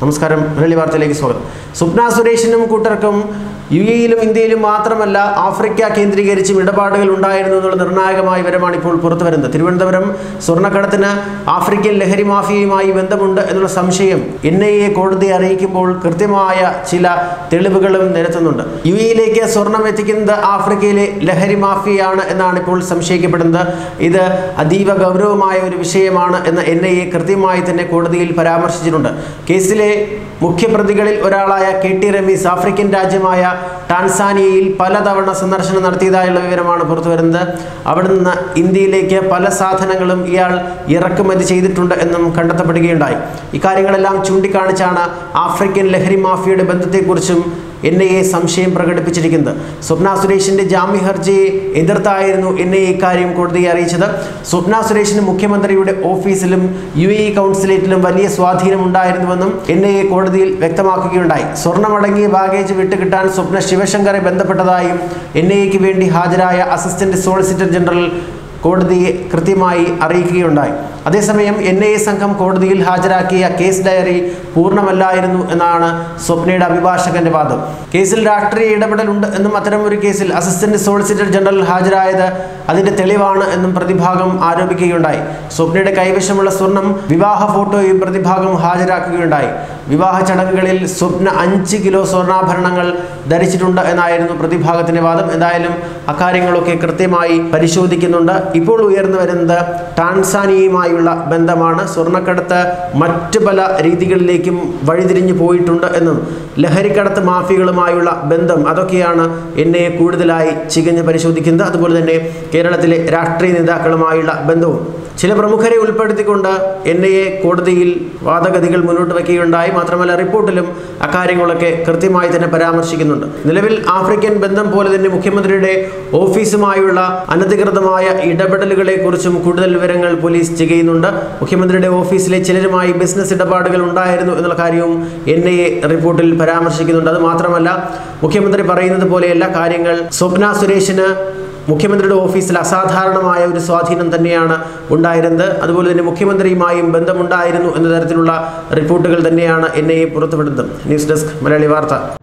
നമസ്കാരം മലയാളി വാർത്തയിലേക്ക് സ്വാഗതം സ്വപ്ന സുരേഷിനും കൂട്ടർക്കും യു എയിലും ഇന്ത്യയിലും മാത്രമല്ല ആഫ്രിക്ക കേന്ദ്രീകരിച്ചും ഇടപാടുകൾ ഉണ്ടായിരുന്നു എന്നുള്ള നിർണായകമായ വിവരമാണ് ഇപ്പോൾ പുറത്തു വരുന്നത് തിരുവനന്തപുരം സ്വർണ്ണക്കടത്തിന് ആഫ്രിക്കൻ ലഹരി മാഫിയയുമായി ബന്ധമുണ്ട് എന്നുള്ള സംശയം എൻ ഐ എ കോടതിയെ അറിയിക്കുമ്പോൾ കൃത്യമായ ചില തെളിവുകളും നിരത്തുന്നുണ്ട് യു എയിലേക്ക് സ്വർണം എത്തിക്കുന്നത് ആഫ്രിക്കയിലെ ലഹരി മാഫിയയാണ് എന്നാണ് ഇപ്പോൾ സംശയിക്കപ്പെടുന്നത് ഇത് അതീവ ഗൗരവമായ ഒരു വിഷയമാണ് എന്ന് എൻ ഐ എ കൃത്യമായി തന്നെ കോടതിയിൽ പരാമർശിച്ചിട്ടുണ്ട് കേസിലെ മുഖ്യപ്രതികളിൽ ഒരാളായ കെ ടി റമീസ് ആഫ്രിക്കൻ രാജ്യമായ ടാൻസാനിയയിൽ പലതവണ സന്ദർശനം നടത്തിയതായുള്ള വിവരമാണ് പുറത്തു വരുന്നത് അവിടെ നിന്ന് ഇന്ത്യയിലേക്ക് പല സാധനങ്ങളും ഇയാൾ ഇറക്കുമതി ചെയ്തിട്ടുണ്ട് എന്നും കണ്ടെത്തപ്പെടുകയുണ്ടായി ഇക്കാര്യങ്ങളെല്ലാം ചൂണ്ടിക്കാണിച്ചാണ് ആഫ്രിക്കൻ ലഹരി മാഫിയയുടെ ബന്ധത്തെക്കുറിച്ചും എൻ ഐ എ സംശയം പ്രകടിപ്പിച്ചിരിക്കുന്നത് സ്വപ്ന സുരേഷിന്റെ ജാമ്യ ഹർജിയെ എതിർത്തായിരുന്നു എൻ ഐ എ ഇക്കാര്യം കോടതിയെ അറിയിച്ചത് സ്വപ്ന സുരേഷിന് മുഖ്യമന്ത്രിയുടെ ഓഫീസിലും യു എ കൗൺസിലേറ്റിലും വലിയ സ്വാധീനമുണ്ടായിരുന്നുവെന്നും എൻ ഐ എ കോടതിയിൽ വ്യക്തമാക്കുകയുണ്ടായി സ്വർണ്ണമടങ്ങിയ ബാഗേജ് വിട്ടുകിട്ടാൻ സ്വപ്ന ശിവശങ്കറെ ബന്ധപ്പെട്ടതായും എൻ ഐ എക്ക് വേണ്ടി ഹാജരായ അസിസ്റ്റന്റ് സോളിസിറ്റർ ജനറൽ കോടതിയെ കൃത്യമായി അറിയിക്കുകയുണ്ടായി അതേസമയം എൻ ഐ എ സംഘം കോടതിയിൽ ഹാജരാക്കിയ കേസ് ഡയറി പൂർണ്ണമല്ലായിരുന്നു എന്നാണ് സ്വപ്നയുടെ അഭിഭാഷകന്റെ വാദം കേസിൽ രാഷ്ട്രീയ ഇടപെടലുണ്ട് എന്നും അത്തരം ഒരു കേസിൽ അസിസ്റ്റന്റ് സോളിസിറ്റർ ജനറൽ ഹാജരായത് അതിന്റെ തെളിവാണ് എന്നും പ്രതിഭാഗം ആരോപിക്കുകയുണ്ടായി സ്വപ്നയുടെ കൈവശമുള്ള സ്വർണം വിവാഹ ഫോട്ടോയും പ്രതിഭാഗം ഹാജരാക്കുകയുണ്ടായി വിവാഹ ചടങ്ങുകളിൽ സ്വപ്ന അഞ്ച് കിലോ സ്വർണ്ണാഭരണങ്ങൾ ധരിച്ചിട്ടുണ്ട് എന്നായിരുന്നു പ്രതിഭാഗത്തിന്റെ വാദം എന്തായാലും അക്കാര്യങ്ങളൊക്കെ കൃത്യമായി പരിശോധിക്കുന്നുണ്ട് ഇപ്പോൾ ഉയർന്നു വരുന്നത് ടാൻസാനിയയുമായുള്ള ബന്ധമാണ് സ്വർണ്ണക്കടത്ത് മറ്റ് പല രീതികളിലേക്കും വഴിതിരിഞ്ഞു പോയിട്ടുണ്ട് എന്നും ലഹരിക്കടത്ത് മാഫിയകളുമായുള്ള ബന്ധം അതൊക്കെയാണ് എന്നെ കൂടുതലായി ചികഞ്ഞ് പരിശോധിക്കുന്നത് അതുപോലെ തന്നെ കേരളത്തിലെ രാഷ്ട്രീയ നേതാക്കളുമായുള്ള ബന്ധവും ചില പ്രമുഖരെ ഉൾപ്പെടുത്തിക്കൊണ്ട് എൻ ഐ എ കോടതിയിൽ വാദഗതികൾ മുന്നോട്ട് വയ്ക്കുകയുണ്ടായി മാത്രമല്ല റിപ്പോർട്ടിലും അക്കാര്യങ്ങളൊക്കെ കൃത്യമായി തന്നെ പരാമർശിക്കുന്നുണ്ട് നിലവിൽ ആഫ്രിക്കൻ ബന്ധം പോലെ തന്നെ മുഖ്യമന്ത്രിയുടെ ഓഫീസുമായുള്ള അനധികൃതമായ ഇടപെടലുകളെ കുറിച്ചും കൂടുതൽ വിവരങ്ങൾ പോലീസ് ചെയ്യുന്നുണ്ട് മുഖ്യമന്ത്രിയുടെ ഓഫീസിലെ ചിലരുമായി ബിസിനസ് ഇടപാടുകൾ ഉണ്ടായിരുന്നു എന്നുള്ള കാര്യവും എൻ ഐ എ റിപ്പോർട്ടിൽ പരാമർശിക്കുന്നുണ്ട് അത് മാത്രമല്ല മുഖ്യമന്ത്രി പറയുന്നത് പോലെയല്ല കാര്യങ്ങൾ സ്വപ്ന സുരേഷിന് മുഖ്യമന്ത്രിയുടെ ഓഫീസിൽ അസാധാരണമായ ഒരു സ്വാധീനം തന്നെയാണ് ഉണ്ടായിരുന്നത് അതുപോലെ തന്നെ മുഖ്യമന്ത്രിയുമായും ബന്ധമുണ്ടായിരുന്നു എന്ന തരത്തിലുള്ള റിപ്പോർട്ടുകൾ തന്നെയാണ് എൻ ഐ എ പുറത്തുവിടുന്നത് ന്യൂസ് ഡെസ്ക് മലയാളി വാർത്ത